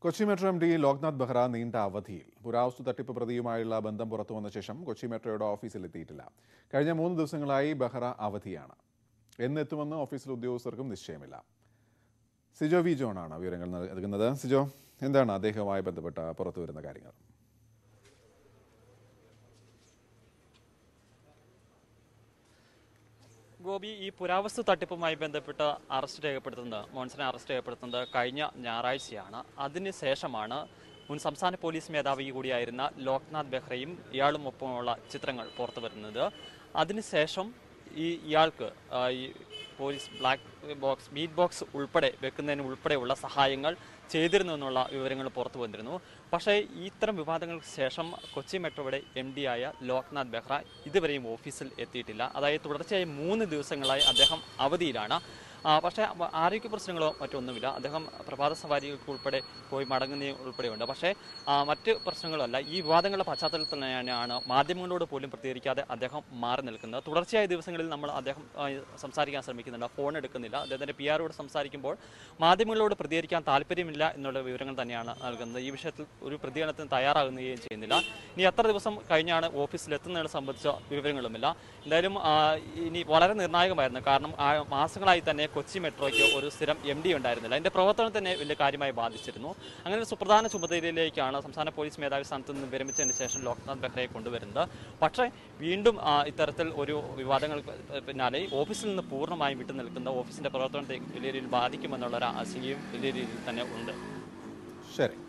Kochi metro M D Loknath Behera നീണ്ട അവധിയിൽ പുരാവസ്തു തട്ടിപ്പ് പ്രതിയുമായുള്ള ബന്ധം പുറത്തു വന്ന ശേഷം കൊച്ചി മെട്രോയുടെ ഓഫീസിൽ എത്തിയിട്ടില്ല കഴിഞ്ഞ മൂന്ന് ദിവസങ്ങളായി ബെഹ്റ അവധിയാണ് എന്നെത്തുമെന്ന് ഓഫീസിലെ ഉദ്യോഗസ്ഥർക്കും നിശ്ചയമില്ല സിജോ വി ജോണാണ് വിവരങ്ങൾ നൽകുന്നത് സിജോ എന്താണ് അദ്ദേഹവുമായി ബന്ധപ്പെട്ട പുറത്തു വരുന്ന കാര്യങ്ങൾ ഗോപി ഈ പുരാവസ്തു തട്ടിപ്പുമായി ബന്ധപ്പെട്ട് അറസ്റ്റ് രേഖപ്പെടുത്തുന്നത് മോൻസനെ അറസ്റ്റ് രേഖപ്പെടുത്തുന്നത് കഴിഞ്ഞ ഞായറാഴ്ചയാണ് അതിനുശേഷമാണ് മുൻ സംസ്ഥാന പോലീസ് മേധാവി കൂടിയായിരുന്ന ലോക്നാഥ് ബെഹ്റയും ഇയാളും ഒപ്പമുള്ള ചിത്രങ്ങൾ പുറത്തു വരുന്നത് അതിനുശേഷം ഈ ഇയാൾക്ക് ആ, ഈ police black box meet box ഉൾപ്പെടെ വെക്കുന്നതിന് ഉൾപ്പെടെയുള്ള സഹായങ്ങൾ ചെയ്തിരുന്നു എന്നുള്ള വിവരങ്ങൾ പുറത്തു വന്നിരുന്നു പക്ഷേ ഇത്തരം വിവാദങ്ങൾക്ക് ശേഷം കൊച്ചി മെട്രോയുടെ എം ഡി ആയ ലോക്നാഥ് ബെഹ്റ ഇതുവരെയും ഓഫീസിൽ എത്തിയിട്ടില്ല അതായത് തുടർച്ചയായി മൂന്ന് ദിവസങ്ങളായി അദ്ദേഹം അവധിയിലാണ് ആ, പക്ഷേ അവ- ആരോഗ്യ പ്രശ്നങ്ങളോ മറ്റൊന്നുമില്ല അദ്ദേഹം പ്രഭാത സവാരികൾക്ക് ഉൾപ്പെടെ പോയി മടങ്ങുന്ന ഉൾപ്പെടെയുണ്ട് പക്ഷേ ആ, മറ്റ് പ്രശ്നങ്ങളല്ല ഈ വിവാദങ്ങളുടെ പശ്ചാത്തലത്തിൽ തന്നെയാണ് മാധ്യമങ്ങളോട് പോലും പ്രതികരിക്കാതെ അദ്ദേഹം മാറി നിൽക്കുന്നത് തുടർച്ചയായ ദിവസങ്ങളിൽ നമ്മൾ അദ്ദേഹം ആ, സംസാരിക്കാൻ ശ്രമിക്കുന്നില്ല ഫോൺ എടുക്കുന്നില്ല അദ്ദേഹത്തിൻ്റെ പി ആറോട് സംസാരിക്കുമ്പോൾ മാധ്യമങ്ങളോട് പ്രതികരിക്കാൻ താല്പര്യമില്ല എന്നുള്ള വിവരങ്ങൾ തന്നെയാണ് നൽകുന്നത് ഈ വിഷയത്തിൽ ഒരു പ്രതികരണത്തിന് തയ്യാറാകുകയും ചെയ്യുന്നില്ല ഇനി എത്ര ദിവസം കഴിഞ്ഞാണ് ഓഫീസിൽ എത്തുന്നതിനെ സംബന്ധിച്ച വിവരങ്ങളുമില്ല എന്തായാലും ആ, ഇനി വളരെ നിർണായകമായിരുന്നു കാരണം ആ മാസങ്ങളായി തന്നെ കൊച്ചി മെട്രോയ്ക്ക് ഒരു സ്ഥിരം എം ഡി ഉണ്ടായിരുന്നില്ല അതിന്റെ പ്രവർത്തനം തന്നെ വലിയ കാര്യമായി ബാധിച്ചിരുന്നു അങ്ങനെ ഒരു സുപ്രധാന ചുമതലയിലേക്കാണ് സംസ്ഥാന പോലീസ് മേധാവി സ്ഥാനത്ത് നിന്ന് വിരമിച്ചതിന് ശേഷം ലോക്നാഥ് ബെഹ്റയെ കൊണ്ടുവരുന്നത് പക്ഷേ വീണ്ടും ആ, ഇത്തരത്തിൽ ഒരു വിവാദങ്ങൾ പിന്നാലെ ഓഫീസിൽ നിന്ന് പൂർണ്ണമായും വിട്ടു നിൽക്കുന്ന ഓഫീസിന്റെ പ്രവർത്തനത്തെ വലിയ രീതിയിൽ ബാധിക്കുമെന്നുള്ള ഒരു ആശങ്കയും വലിയ രീതിയിൽ തന്നെ ഉണ്ട് ശരി